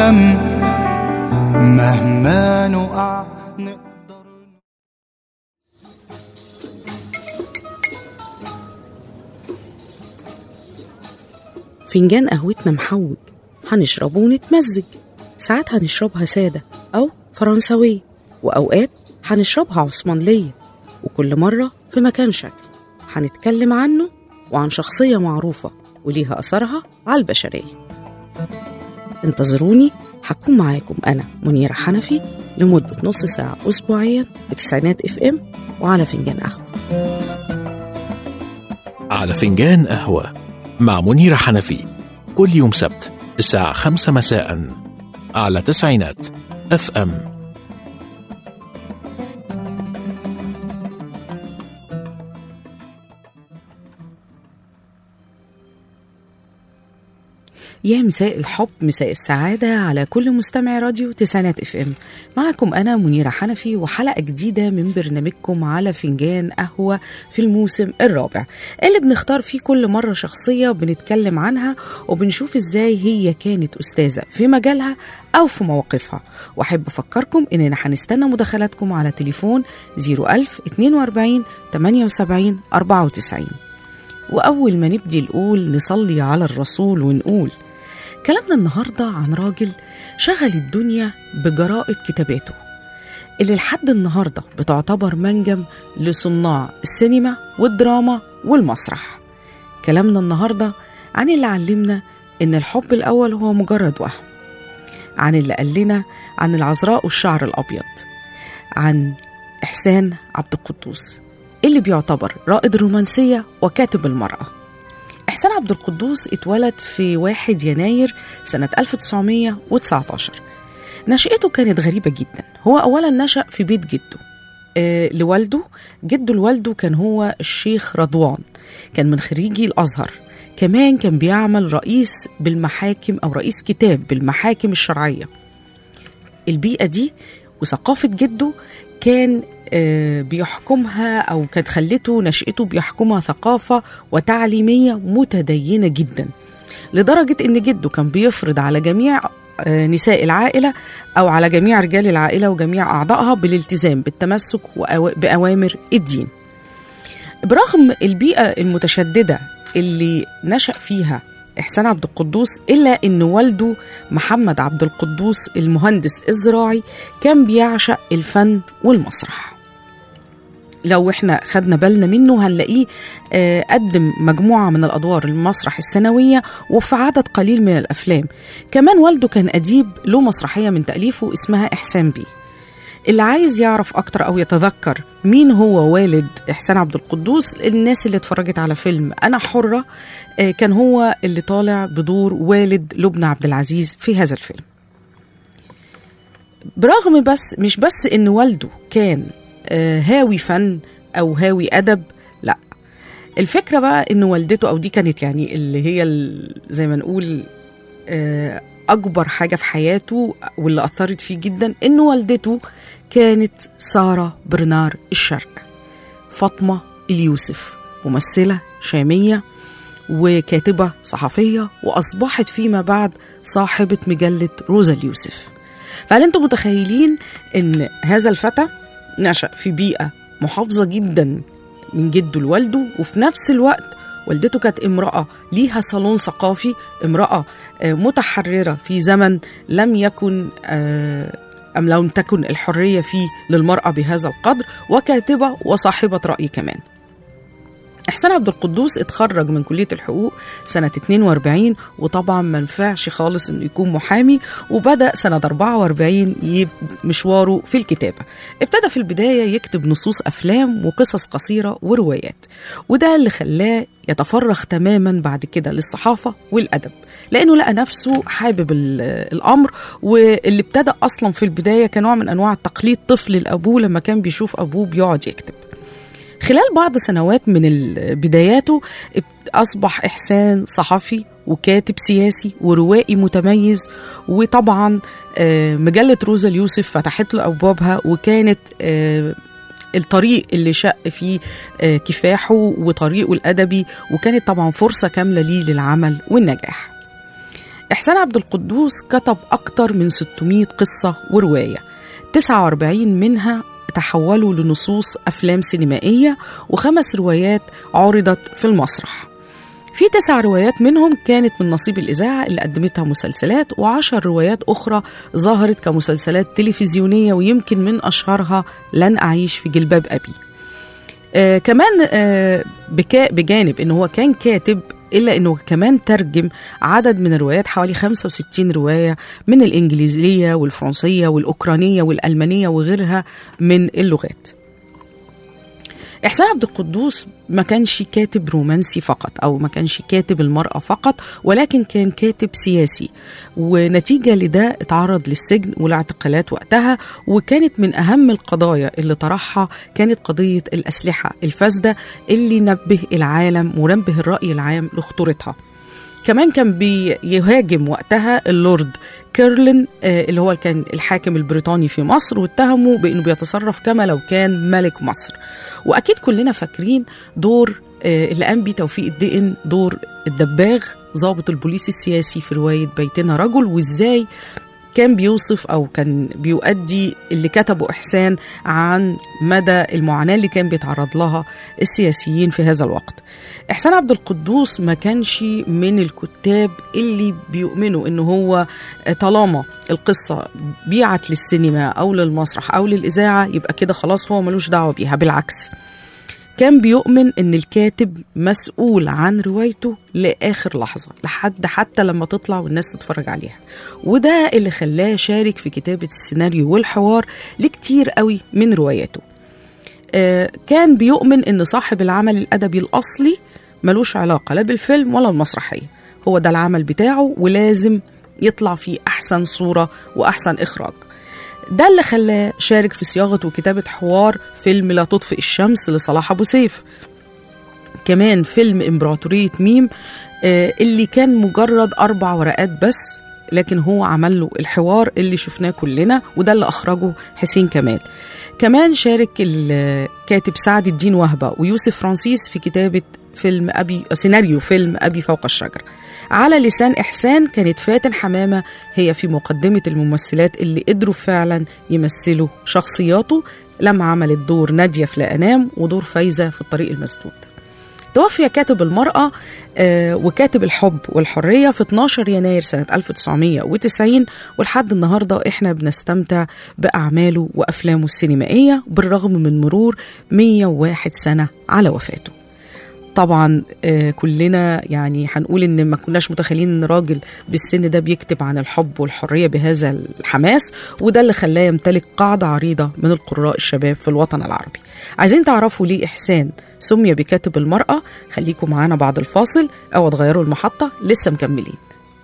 نحلم مهما نقع نقدر فنجان قهوتنا محوج هنشربه ونتمزج ساعات هنشربها سادة أو فرنساوية وأوقات هنشربها عثمانلية وكل مرة في مكان شكل هنتكلم عنه وعن شخصية معروفة وليها أثرها على البشرية انتظروني هكون معاكم أنا منيرة حنفي لمدة نص ساعة أسبوعيا بتسعينات اف ام وعلى فنجان قهوة على فنجان قهوة مع منيرة حنفي كل يوم سبت الساعة خمسة مساء على تسعينات اف ام يا مساء الحب مساء السعادة على كل مستمع راديو تسعينات اف ام معكم أنا منيرة حنفي وحلقة جديدة من برنامجكم على فنجان قهوة في الموسم الرابع اللي بنختار فيه كل مرة شخصية بنتكلم عنها وبنشوف ازاي هي كانت أستاذة في مجالها أو في مواقفها وأحب أفكركم إننا هنستنى مداخلاتكم على تليفون 01000 42 78 94 وأول ما نبدي نقول نصلي على الرسول ونقول كلامنا النهاردة عن راجل شغل الدنيا بجراءة كتاباته اللي لحد النهاردة بتعتبر منجم لصناع السينما والدراما والمسرح كلامنا النهاردة عن اللي علمنا إن الحب الأول هو مجرد وهم عن اللي قال لنا عن العذراء والشعر الأبيض عن إحسان عبد القدوس اللي بيعتبر رائد الرومانسية وكاتب المرأة إحسان عبد القدوس اتولد في 1 يناير سنة 1919 نشأته كانت غريبة جدا هو أولا نشأ في بيت جده آه لوالده جده لوالده كان هو الشيخ رضوان كان من خريجي الأزهر كمان كان بيعمل رئيس بالمحاكم أو رئيس كتاب بالمحاكم الشرعية البيئة دي وثقافة جده كان آه، بيحكمها أو كانت خلته نشأته بيحكمها ثقافة وتعليمية متدينة جدا لدرجة إن جده كان بيفرض على جميع آه، نساء العائلة أو على جميع رجال العائلة وجميع أعضائها بالالتزام بالتمسك وأوا- بأوامر الدين برغم البيئة المتشددة اللي نشأ فيها إحسان عبد القدوس إلا إن والده محمد عبد القدوس المهندس الزراعي كان بيعشق الفن والمسرح لو احنا خدنا بالنا منه هنلاقيه آه، قدم مجموعة من الأدوار المسرح السنوية وفي عدد قليل من الأفلام كمان والده كان أديب له مسرحية من تأليفه اسمها إحسان بيه اللي عايز يعرف أكتر أو يتذكر مين هو والد إحسان عبد القدوس الناس اللي اتفرجت على فيلم أنا حرة آه، كان هو اللي طالع بدور والد لبنى عبد العزيز في هذا الفيلم برغم بس مش بس ان والده كان آه، هاوي فن او هاوي ادب لا الفكره بقى ان والدته او دي كانت يعني اللي هي ال- زي ما نقول آه، اكبر حاجه في حياته واللي اثرت فيه جدا ان والدته كانت ساره برنار الشرق فاطمه اليوسف ممثله شاميه وكاتبه صحفيه واصبحت فيما بعد صاحبه مجله روزا اليوسف فهل انتم متخيلين ان هذا الفتى نشأ في بيئة محافظة جدا من جده لوالده وفي نفس الوقت والدته كانت امرأة ليها صالون ثقافي امرأة آه، متحررة في زمن لم يكن آه، أم لم تكن الحرية فيه للمرأة بهذا القدر وكاتبة وصاحبة رأي كمان إحسان عبد القدوس اتخرج من كلية الحقوق سنة 42 وطبعا ما نفعش خالص إنه يكون محامي وبدأ سنة 44 يب- مشواره في الكتابة ابتدى في البداية يكتب نصوص أفلام وقصص قصيرة وروايات وده اللي خلاه يتفرغ تماما بعد كده للصحافة والأدب لأنه لقى نفسه حابب ال- الأمر واللي ابتدى أصلا في البداية كنوع من أنواع التقليد طفل لأبوه لما كان بيشوف أبوه بيقعد يكتب خلال بعض سنوات من ال- بداياته اب- أصبح إحسان صحفي وكاتب سياسي وروائي متميز وطبعا آه، مجلة روزا اليوسف فتحت له أبوابها وكانت آه، الطريق اللي شق فيه آه، كفاحه وطريقه الأدبي وكانت طبعا فرصة كاملة ليه للعمل والنجاح إحسان عبد القدوس كتب أكتر من 600 قصة ورواية 49 منها تحولوا لنصوص أفلام سينمائية وخمس روايات عرضت في المسرح في تسع روايات منهم كانت من نصيب الإذاعة اللي قدمتها مسلسلات وعشر روايات أخرى ظهرت كمسلسلات تلفزيونية ويمكن من أشهرها لن أعيش في جلباب أبي آه كمان آه بكا بجانب انه هو كان كاتب الا انه كمان ترجم عدد من الروايات حوالي 65 روايه من الانجليزيه والفرنسيه والاوكرانيه والالمانيه وغيرها من اللغات. إحسان عبد القدوس ما كانش كاتب رومانسي فقط أو ما كانش كاتب المرأة فقط ولكن كان كاتب سياسي ونتيجة لده اتعرض للسجن والاعتقالات وقتها وكانت من أهم القضايا اللي طرحها كانت قضية الأسلحة الفاسدة اللي نبه العالم ونبه الرأي العام لخطورتها كمان كان بيهاجم وقتها اللورد كيرلين آه، اللي هو كان الحاكم البريطاني في مصر واتهمه بانه بيتصرف كما لو كان ملك مصر واكيد كلنا فاكرين دور آه، اللي قام بيه توفيق الدقن دور الدباغ ضابط البوليس السياسي في روايه بيتنا رجل وازاي كان بيوصف او كان بيؤدي اللي كتبه احسان عن مدى المعاناه اللي كان بيتعرض لها السياسيين في هذا الوقت. احسان عبد القدوس ما كانش من الكتاب اللي بيؤمنوا ان هو طالما القصه بيعت للسينما او للمسرح او للاذاعه يبقى كده خلاص هو ملوش دعوه بيها بالعكس. كان بيؤمن ان الكاتب مسؤول عن روايته لاخر لحظه لحد حتى لما تطلع والناس تتفرج عليها وده اللي خلاه يشارك في كتابه السيناريو والحوار لكتير قوي من رواياته آه، كان بيؤمن ان صاحب العمل الادبي الاصلي ملوش علاقه لا بالفيلم ولا المسرحيه هو ده العمل بتاعه ولازم يطلع فيه احسن صوره واحسن اخراج ده اللي خلاه شارك في صياغه وكتابه حوار فيلم لا تطفئ الشمس لصلاح ابو سيف كمان فيلم امبراطوريه ميم آه، اللي كان مجرد اربع ورقات بس لكن هو عمل له الحوار اللي شفناه كلنا وده اللي اخرجه حسين كمال كمان شارك الكاتب سعد الدين وهبه ويوسف فرانسيس في كتابه فيلم ابي سيناريو فيلم ابي فوق الشجره على لسان احسان كانت فاتن حمامه هي في مقدمه الممثلات اللي قدروا فعلا يمثلوا شخصياته لما عملت دور ناديه في لا انام ودور فايزه في الطريق المسدود توفي كاتب المرأة آه، وكاتب الحب والحرية في 12 يناير سنة 1990 ولحد النهاردة احنا بنستمتع بأعماله وأفلامه السينمائية بالرغم من مرور 101 سنة على وفاته طبعا آه، كلنا يعني هنقول ان ما كناش متخيلين ان راجل بالسن ده بيكتب عن الحب والحريه بهذا الحماس وده اللي خلاه يمتلك قاعده عريضه من القراء الشباب في الوطن العربي. عايزين تعرفوا ليه احسان سمي بكاتب المراه؟ خليكم معانا بعد الفاصل او تغيروا المحطه لسه مكملين.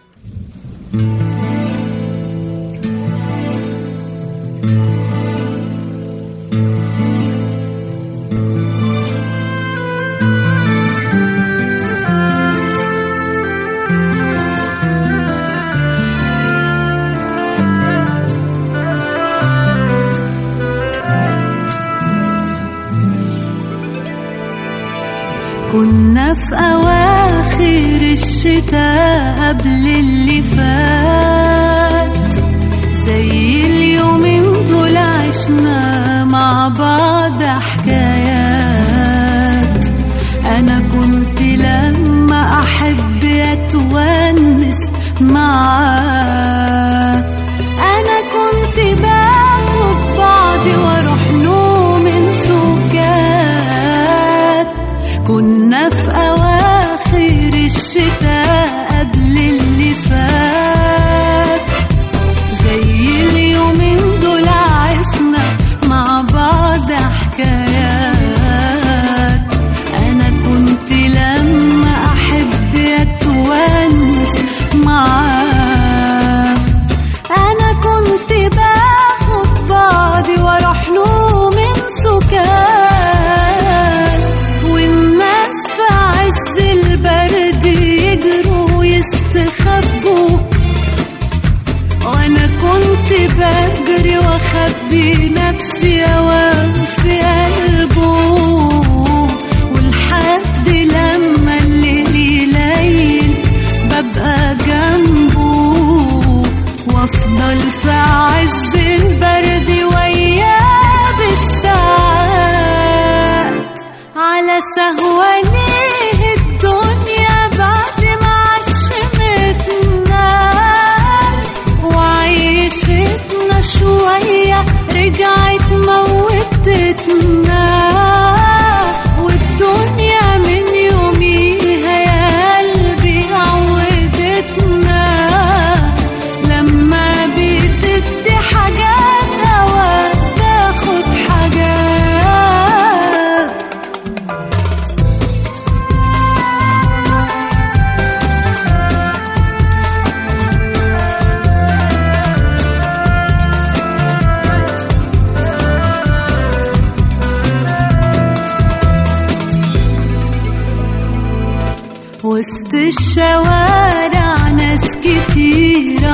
كنا في أواخر الشتاء قبل اللي فات زي اليومين دول عشنا مع بعض حكايات أنا كنت لما أحب أتونس معاه أنا كنت باخد بعضي وأروح له من سكات كنا في أواخر الشتاء قبل اللي فات زي اليومين دول عشنا مع بعض حكايات أنا كنت لما أحب أتونس معاه أنا كنت باخد بعضي وأروح له من سكات والناس في عز البرد يجروا ويستخبوا وانا كنت بجري واخبي نفسي اوام في قلبه ولحد لما الليل يليل ببقى جنبه في عز البرد وياه بالساعات على سهوة ليه الدنيا بعد ما عشمتنا وعيشتنا شوية رجعت موتتنا والدنيا من يوميها يا قلبي عودتنا لما بتدي حاجات هوا تاخد حاجات وسط الشوارع ناس كتيرة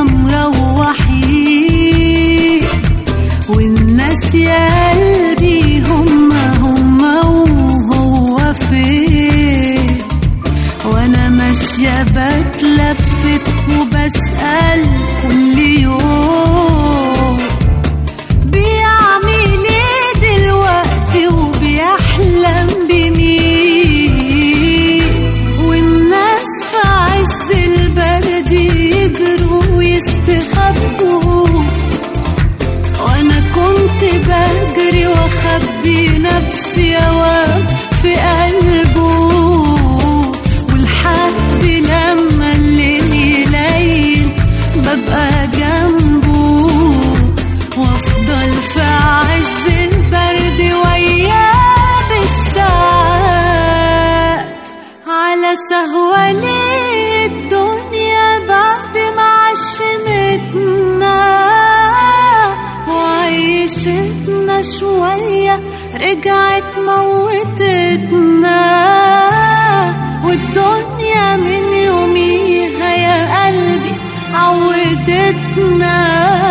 مروحين والناس يا قلبي هم هم وهو فين وانا ماشية بتلفت وبسأل كل يوم بيعمل ايه دلوقتي وبيحلم بمين والناس في عز البرد يجروا ويستخبوا وانا كنت بجري واخبي نفسي اوام في قلبه والحد لما الليل يليل ببقى جنبه وافضل في عز البرد وياه بالساعات على سهوة ليه الدنيا بعد ما عشمتنا وعيشتنا شوية رجعت موتتنا والدنيا من يوميها يا قلبي عودتنا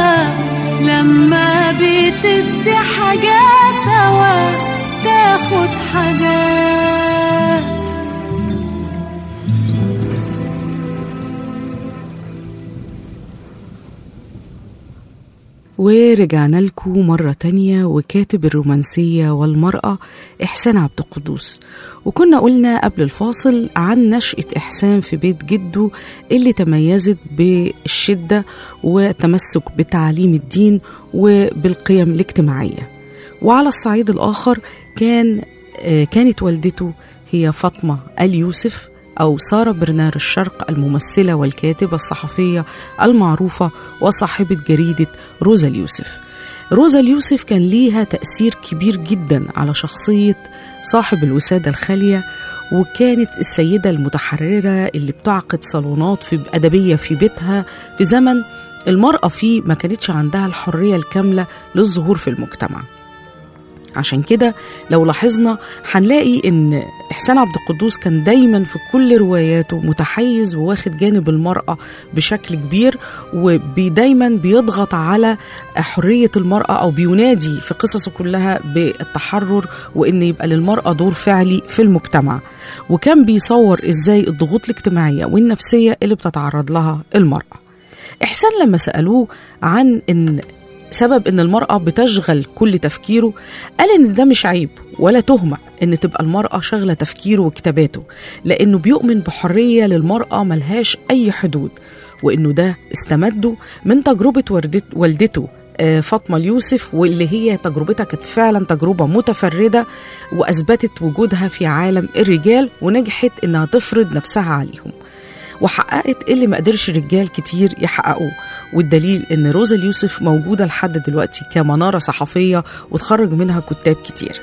لما بتدي حاجات هوا تاخد حاجات ورجعنا لكم مرة تانية وكاتب الرومانسية والمرأة إحسان عبد القدوس وكنا قلنا قبل الفاصل عن نشأة إحسان في بيت جده اللي تميزت بالشدة والتمسك بتعاليم الدين وبالقيم الاجتماعية وعلى الصعيد الآخر كان آه، كانت والدته هي فاطمة آل يوسف أو سارة برنار الشرق الممثلة والكاتبة الصحفية المعروفة وصاحبة جريدة روزا اليوسف روزا اليوسف كان ليها تأثير كبير جدا على شخصية صاحب الوسادة الخالية وكانت السيدة المتحررة اللي بتعقد صالونات في أدبية في بيتها في زمن المرأة فيه ما كانتش عندها الحرية الكاملة للظهور في المجتمع عشان كده لو لاحظنا هنلاقي ان احسان عبد القدوس كان دايما في كل رواياته متحيز وواخد جانب المراه بشكل كبير ودايما بيضغط على حريه المراه او بينادي في قصصه كلها بالتحرر وان يبقى للمراه دور فعلي في المجتمع وكان بيصور ازاي الضغوط الاجتماعيه والنفسيه اللي بتتعرض لها المراه احسان لما سالوه عن ان سبب ان المرأة بتشغل كل تفكيره قال ان ده مش عيب ولا تهمة ان تبقى المرأة شغلة تفكيره وكتاباته لانه بيؤمن بحرية للمرأة ملهاش اي حدود وانه ده استمده من تجربة وردت- والدته آه، فاطمة اليوسف واللي هي تجربتها كانت فعلا تجربة متفردة وأثبتت وجودها في عالم الرجال ونجحت إنها تفرض نفسها عليهم وحققت اللي ما قدرش الرجال كتير يحققوه والدليل ان روزا اليوسف موجوده لحد دلوقتي كمناره صحفيه وتخرج منها كتاب كتير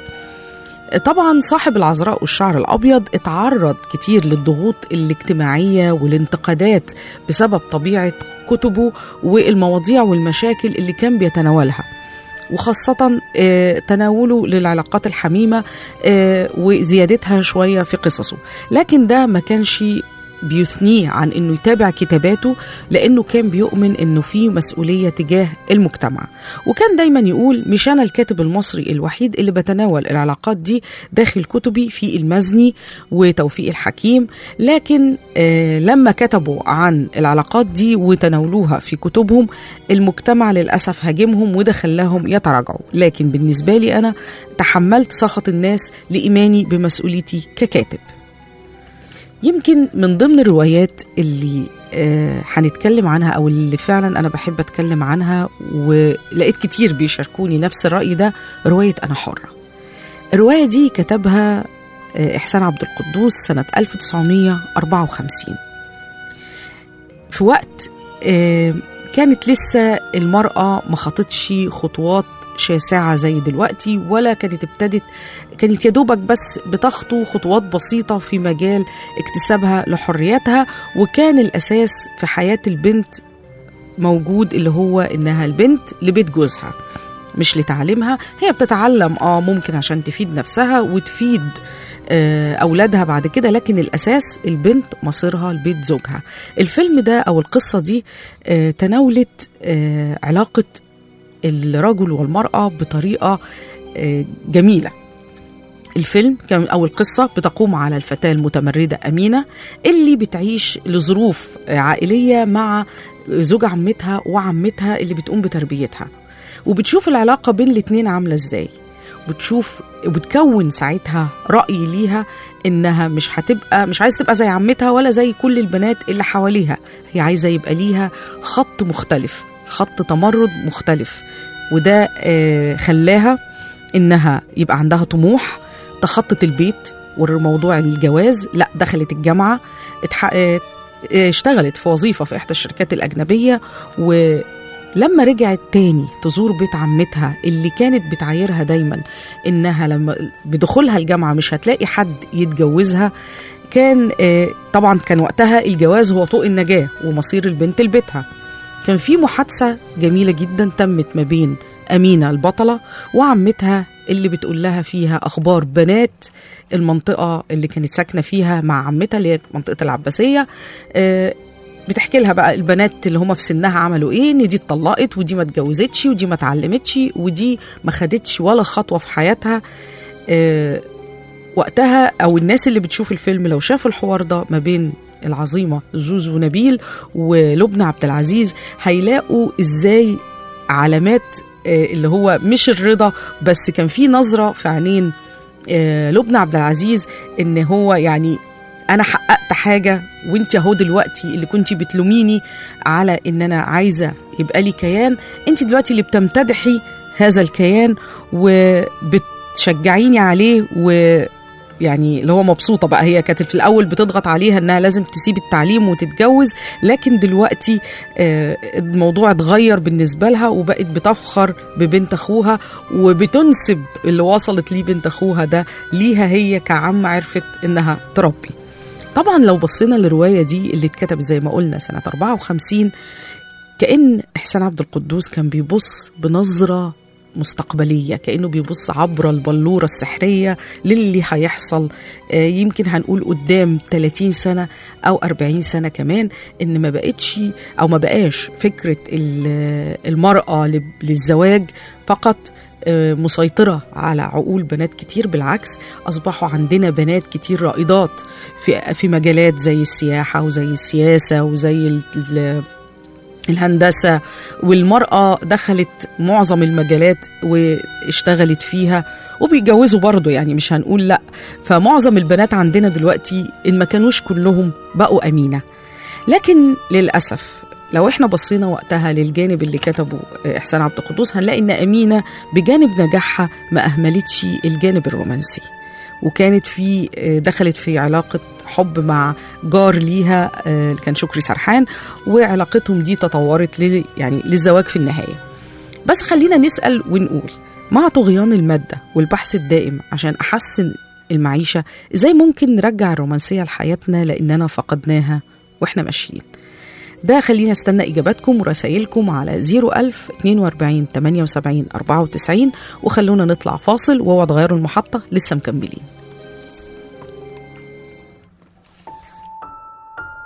طبعا صاحب العذراء والشعر الابيض اتعرض كتير للضغوط الاجتماعيه والانتقادات بسبب طبيعه كتبه والمواضيع والمشاكل اللي كان بيتناولها وخاصة آه، تناوله للعلاقات الحميمة آه، وزيادتها شوية في قصصه لكن ده ما كانش بيثنيه عن انه يتابع كتاباته لانه كان بيؤمن انه في مسؤوليه تجاه المجتمع وكان دايما يقول مش انا الكاتب المصري الوحيد اللي بتناول العلاقات دي داخل كتبي في المزني وتوفيق الحكيم لكن آه لما كتبوا عن العلاقات دي وتناولوها في كتبهم المجتمع للاسف هاجمهم وده خلاهم يتراجعوا لكن بالنسبه لي انا تحملت سخط الناس لايماني بمسؤوليتي ككاتب يمكن من ضمن الروايات اللي آه، هنتكلم عنها او اللي فعلا انا بحب اتكلم عنها ولقيت كتير بيشاركوني نفس الراي ده روايه انا حره الروايه دي كتبها آه، احسان عبد القدوس سنه 1954 في وقت آه، كانت لسه المراه ما خطتش خطوات شاسعه زي دلوقتي ولا كانت ابتدت كانت يا دوبك بس بتخطو خطوات بسيطه في مجال اكتسابها لحريتها وكان الاساس في حياه البنت موجود اللي هو انها البنت لبيت جوزها مش لتعليمها هي بتتعلم اه ممكن عشان تفيد نفسها وتفيد آه، اولادها بعد كده لكن الاساس البنت مصيرها لبيت زوجها الفيلم ده او القصه دي آه، تناولت آه، علاقه الرجل والمراه بطريقه آه، جميله الفيلم كان او القصه بتقوم على الفتاه المتمرده امينه اللي بتعيش لظروف آه، عائليه مع زوج عمتها وعمتها اللي بتقوم بتربيتها وبتشوف العلاقه بين الاتنين عامله ازاي بتشوف وبتكون ساعتها رأي ليها إنها مش هتبقى مش عايزة تبقى زي عمتها ولا زي كل البنات اللي حواليها هي عايزة يبقى ليها خط مختلف خط تمرد مختلف وده آه، خلاها إنها يبقى عندها طموح تخطط البيت وموضوع الجواز لا دخلت الجامعة اتح... آه، آه، اشتغلت في وظيفة في إحدى الشركات الأجنبية و لما رجعت تاني تزور بيت عمتها اللي كانت بتعايرها دايما انها لما بدخولها الجامعه مش هتلاقي حد يتجوزها كان آه، طبعا كان وقتها الجواز هو طوق النجاه ومصير البنت لبيتها كان في محادثه جميله جدا تمت ما بين امينه البطله وعمتها اللي بتقول لها فيها اخبار بنات المنطقه اللي كانت ساكنه فيها مع عمتها اللي هي منطقه العباسيه آه، بتحكي لها بقى البنات اللي هم في سنها عملوا ايه ان دي اتطلقت ودي ما اتجوزتش ودي ما اتعلمتش ودي ما خدتش ولا خطوه في حياتها آه وقتها او الناس اللي بتشوف الفيلم لو شافوا الحوار ده ما بين العظيمه زوزو نبيل ولبنى عبد العزيز هيلاقوا ازاي علامات آه اللي هو مش الرضا بس كان في نظره في عينين آه لبنى عبد العزيز ان هو يعني انا حققت حاجه وانت اهو دلوقتي اللي كنت بتلوميني على ان انا عايزه يبقى لي كيان انت دلوقتي اللي بتمتدحي هذا الكيان وبتشجعيني عليه و يعني اللي هو مبسوطه بقى هي كانت في الاول بتضغط عليها انها لازم تسيب التعليم وتتجوز لكن دلوقتي آه، الموضوع اتغير بالنسبه لها وبقت بتفخر ببنت اخوها وبتنسب اللي وصلت ليه بنت اخوها ده ليها هي كعم عرفت انها تربي طبعا لو بصينا للروايه دي اللي اتكتبت زي ما قلنا سنه 54 كأن إحسان عبد القدوس كان بيبص بنظرة مستقبلية كأنه بيبص عبر البلورة السحرية للي هيحصل آه، يمكن هنقول قدام 30 سنة أو 40 سنة كمان إن ما بقتش أو ما بقاش فكرة ال- المرأة لل- للزواج فقط آه، مسيطرة على عقول بنات كتير بالعكس أصبحوا عندنا بنات كتير رائدات في في مجالات زي السياحة وزي السياسة وزي ال- ال- الهندسة والمرأة دخلت معظم المجالات واشتغلت فيها وبيتجوزوا برضه يعني مش هنقول لا فمعظم البنات عندنا دلوقتي إن ما كانوش كلهم بقوا أمينة لكن للأسف لو احنا بصينا وقتها للجانب اللي كتبه إحسان عبد القدوس هنلاقي إن أمينة بجانب نجاحها ما أهملتش الجانب الرومانسي وكانت في دخلت في علاقة حب مع جار ليها آه، اللي كان شكري سرحان وعلاقتهم دي تطورت ل يعني للزواج في النهاية بس خلينا نسأل ونقول مع طغيان المادة والبحث الدائم عشان أحسن المعيشة إزاي ممكن نرجع الرومانسية لحياتنا لأننا فقدناها وإحنا ماشيين ده خلينا استنى إجاباتكم ورسائلكم على 01000 42 78 94 وخلونا نطلع فاصل وهو تغيروا المحطة لسه مكملين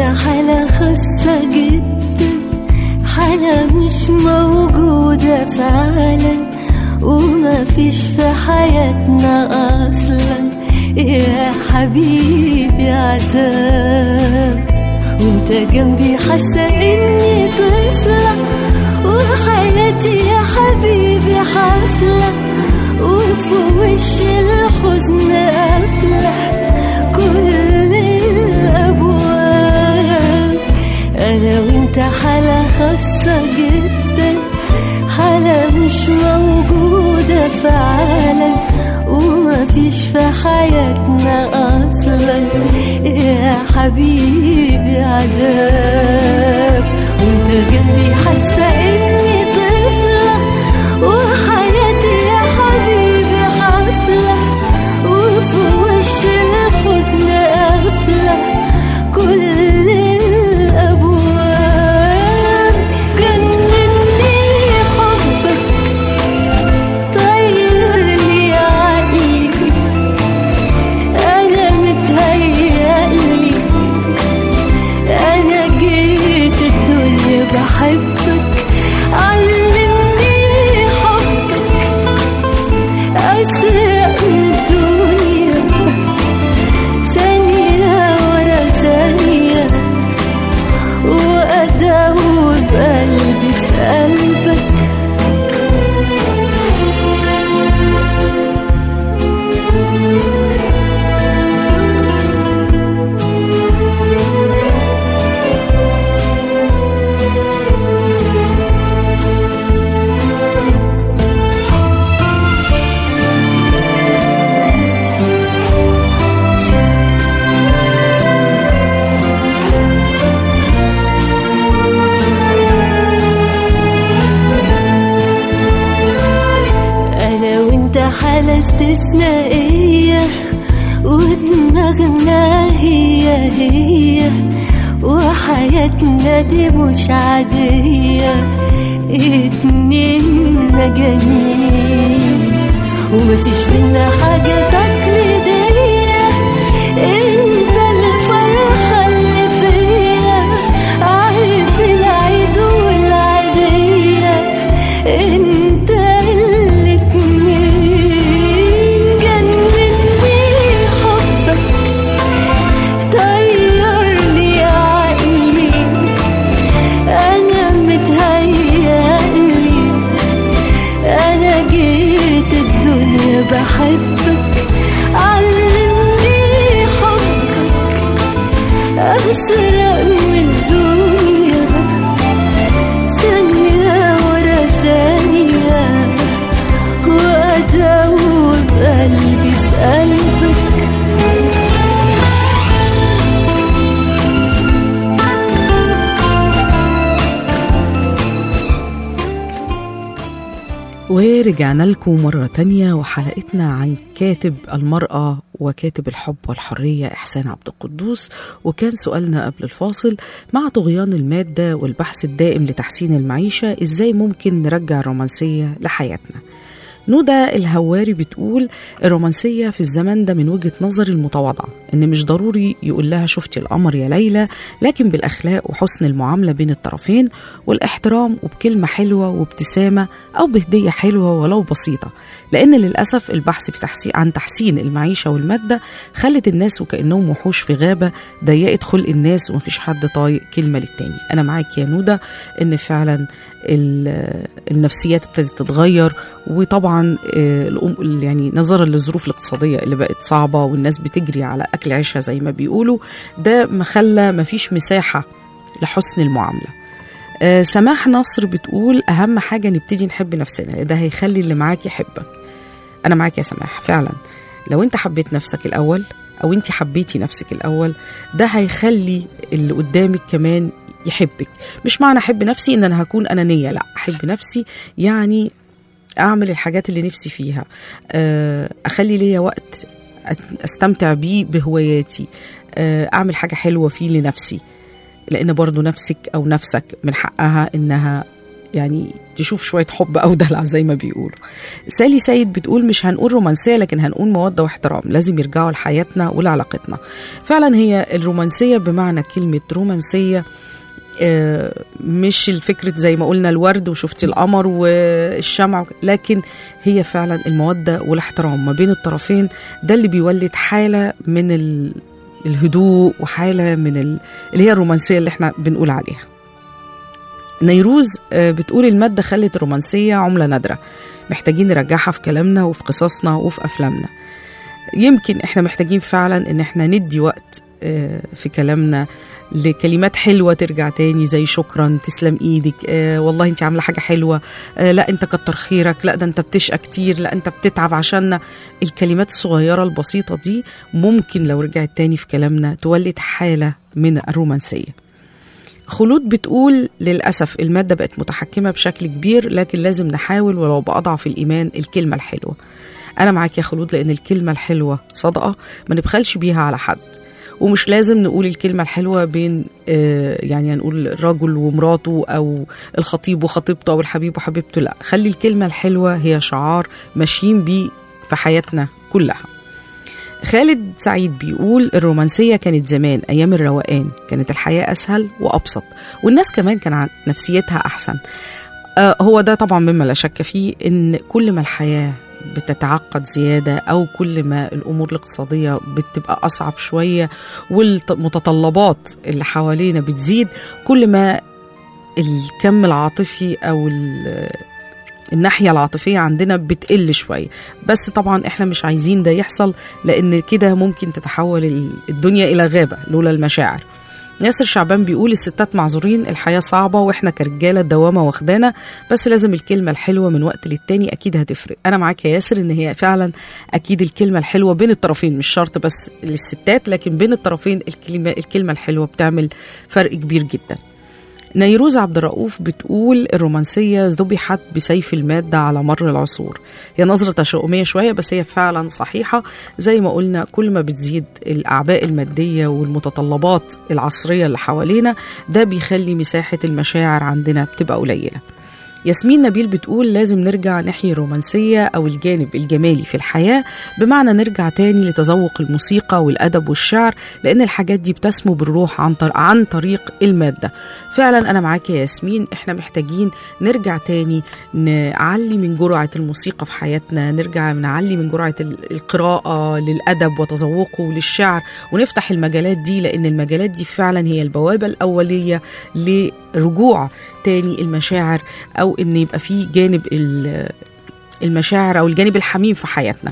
حالة خاصة جدا حالة مش موجودة فعلا وما فيش في حياتنا أصلا يا حبيبي عذاب وانت جنبي حاسة اني طفلة وحياتي يا حبيبي حفلة وفي وش الحزن قافلة كل الأبواب أنا وأنت حالة خاصة جدا حالة مش موجودة في عالم وما فيش في حياتنا أصلا يا حبيبي عذاب وانت جنبي حاسة إني طفلة وحياتي يا حبيبي حفلة وفي وش الحزن قافلة كل الأبواب جنني حبك طيرني عقلي أنا متهيألي أنا جيت الدنيا بحبك علمني حبك أسرق من الدنيا ثانية ورا ثانية وأدور قلبي في قلبك أنا وأنت حالة استثنائية ودماغنا هي هي وحياتنا دي مش عادية اتنين مجانين ومفيش بينا حاجة تقليدية انت الفرحة اللي فيا عارف العيد والعادية انت الاتنين جنني حبك طيرني عقلي انا متهيألي انا جيت الدنيا بحبك علمني حبك أسرق من الدنيا ثانية ورا ثانية وأدور قلبي في قلبك ورجعنا لكم مرة تانية وحلقتنا عن كاتب المرأة وكاتب الحب والحرية إحسان عبد القدوس وكان سؤالنا قبل الفاصل مع طغيان المادة والبحث الدائم لتحسين المعيشة إزاي ممكن نرجع الرومانسية لحياتنا نودا الهواري بتقول الرومانسية في الزمن ده من وجهة نظري المتواضعة إن مش ضروري يقول لها شفتي القمر يا ليلى لكن بالأخلاق وحسن المعاملة بين الطرفين والاحترام وبكلمة حلوة وابتسامة أو بهدية حلوة ولو بسيطة لأن للأسف البحث في تحسين عن تحسين المعيشة والمادة خلت الناس وكأنهم وحوش في غابة ضيقت خلق الناس ومفيش حد طايق كلمة للتاني أنا معاك يا نودا إن فعلا ال- النفسيات ابتدت تتغير وطبعا آه، الأم يعني نظرا للظروف الاقتصاديه اللي بقت صعبه والناس بتجري على اكل عيشها زي ما بيقولوا ده مخلى مفيش مساحه لحسن المعامله آه، سماح نصر بتقول اهم حاجه نبتدي نحب نفسنا ده هيخلي اللي معاك يحبك انا معاك يا سماح فعلا لو انت حبيت نفسك الاول او انت حبيتي نفسك الاول ده هيخلي اللي قدامك كمان يحبك مش معنى احب نفسي ان انا هكون انانيه لا احب نفسي يعني اعمل الحاجات اللي نفسي فيها آه، اخلي ليا وقت أت- استمتع بيه بهواياتي آه، اعمل حاجه حلوه فيه لنفسي لان برضو نفسك او نفسك من حقها انها يعني تشوف شويه حب او دلع زي ما بيقولوا سالي سيد بتقول مش هنقول رومانسيه لكن هنقول موده واحترام لازم يرجعوا لحياتنا ولعلاقتنا فعلا هي الرومانسيه بمعنى كلمه رومانسيه آه، مش الفكرة زي ما قلنا الورد وشفتي القمر والشمع لكن هي فعلا المودة والاحترام ما بين الطرفين ده اللي بيولد حالة من ال- الهدوء وحالة من ال- اللي هي الرومانسية اللي احنا بنقول عليها نيروز آه، بتقول المادة خلت الرومانسية عملة نادرة محتاجين نرجعها في كلامنا وفي قصصنا وفي أفلامنا يمكن احنا محتاجين فعلا ان احنا ندي وقت آه، في كلامنا لكلمات حلوه ترجع تاني زي شكرا تسلم ايدك آه والله انت عامله حاجه حلوه آه لا انت كتر خيرك لا ده انت بتشقى كتير لا انت بتتعب عشاننا الكلمات الصغيره البسيطه دي ممكن لو رجعت تاني في كلامنا تولد حاله من الرومانسيه خلود بتقول للأسف المادة بقت متحكمة بشكل كبير لكن لازم نحاول ولو بأضعف الإيمان الكلمة الحلوة أنا معاك يا خلود لأن الكلمة الحلوة صدقة ما نبخلش بيها على حد ومش لازم نقول الكلمة الحلوة بين آه، يعني هنقول الرجل ومراته أو الخطيب وخطيبته أو الحبيب وحبيبته لا خلي الكلمة الحلوة هي شعار ماشيين بيه في حياتنا كلها خالد سعيد بيقول الرومانسية كانت زمان أيام الروقان كانت الحياة أسهل وأبسط والناس كمان كان عن- نفسيتها أحسن آه، هو ده طبعا مما لا شك فيه إن كل ما الحياة بتتعقد زيادة أو كل ما الأمور الاقتصادية بتبقى أصعب شوية والمتطلبات اللي حوالينا بتزيد كل ما الكم العاطفي أو ال- الناحية العاطفية عندنا بتقل شوية بس طبعا احنا مش عايزين ده يحصل لأن كده ممكن تتحول ال- الدنيا إلى غابة لولا المشاعر ياسر شعبان بيقول الستات معذورين الحياة صعبة واحنا كرجالة الدوامة واخدانا بس لازم الكلمة الحلوة من وقت للتاني أكيد هتفرق أنا معاك يا ياسر إن هي فعلا أكيد الكلمة الحلوة بين الطرفين مش شرط بس للستات لكن بين الطرفين الكلمة, الكلمة الحلوة بتعمل فرق كبير جدا نيروز عبد الرؤوف بتقول الرومانسية ذبحت بسيف المادة على مر العصور هي نظرة تشاؤمية شوية بس هي فعلا صحيحة زي ما قلنا كل ما بتزيد الأعباء المادية والمتطلبات العصرية اللي حوالينا ده بيخلي مساحة المشاعر عندنا بتبقى قليلة ياسمين نبيل بتقول لازم نرجع نحيي الرومانسية أو الجانب الجمالي في الحياة بمعنى نرجع تاني لتذوق الموسيقى والأدب والشعر لأن الحاجات دي بتسمو بالروح عن, طر... عن طريق المادة فعلا أنا معاك يا ياسمين إحنا محتاجين نرجع تاني نعلي من جرعة الموسيقى في حياتنا نرجع نعلي من جرعة ال- القراءة للأدب وتذوقه للشعر ونفتح المجالات دي لأن المجالات دي فعلا هي البوابة الأولية لرجوع تاني المشاعر أو إن يبقى في جانب ال- المشاعر أو الجانب الحميم في حياتنا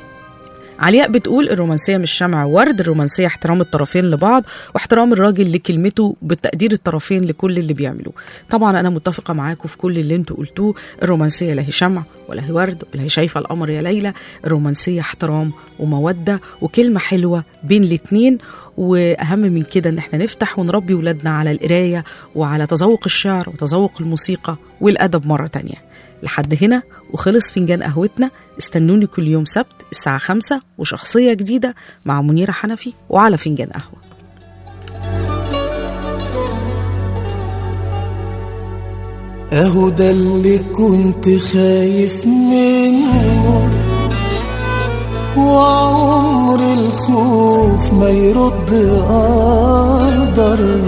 علياء بتقول الرومانسية مش شمع ورد الرومانسية احترام الطرفين لبعض واحترام الراجل لكلمته بتقدير الطرفين لكل اللي بيعملوه طبعا أنا متفقة معاكم في كل اللي انتوا قلتوه الرومانسية لا هي شمع ولا هي ورد ولا هي شايفة القمر يا ليلى الرومانسية احترام ومودة وكلمة حلوة بين الاتنين وأهم من كده إن احنا نفتح ونربي ولادنا على القراية وعلى تذوق الشعر وتذوق الموسيقى والأدب مرة تانية لحد هنا وخلص فنجان قهوتنا استنوني كل يوم سبت الساعة خمسة وشخصية جديدة مع منيرة حنفي وعلى فنجان قهوة اهو ده اللي كنت خايف منه وعمر الخوف ما يرد قدر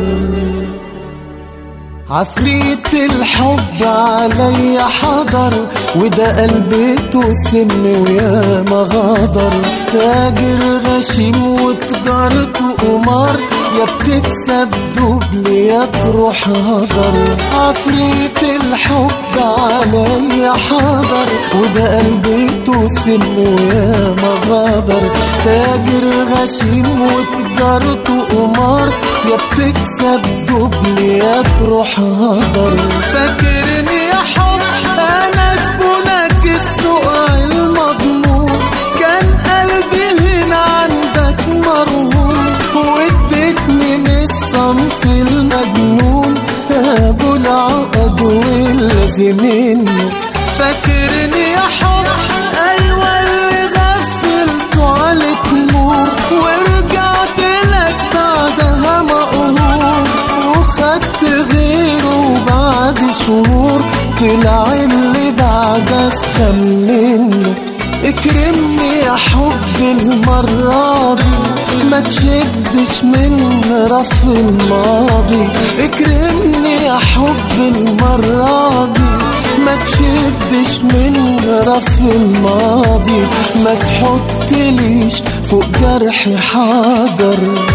عفريت الحب عليا حضر وده قلبته سم ويا ما غدر تاجر غشيم وتجارته قمار يا بتكسب دبل يا تروح هدر عفريت الحب عليا حضر وده قلبته سم ويا ما غدر تاجر غشيم وتجارته قمار يا بتكسب دبل يا تروح هدر فاكرني يا حب انا زبونك السوق المضمون كان قلبي هنا عندك مرهون واديتني من الصنف المجنون ابو العقد واللازمين فاكرني يا حب ايوه اللي غفلته على تمور ورجعت لك بعدها مقهور وخدت غيره بعد شهور المرة دي ما تشدش من رف الماضي اكرمني يا حب المرة دي ما تشدش من رف الماضي ما تحطليش فوق جرحي حجر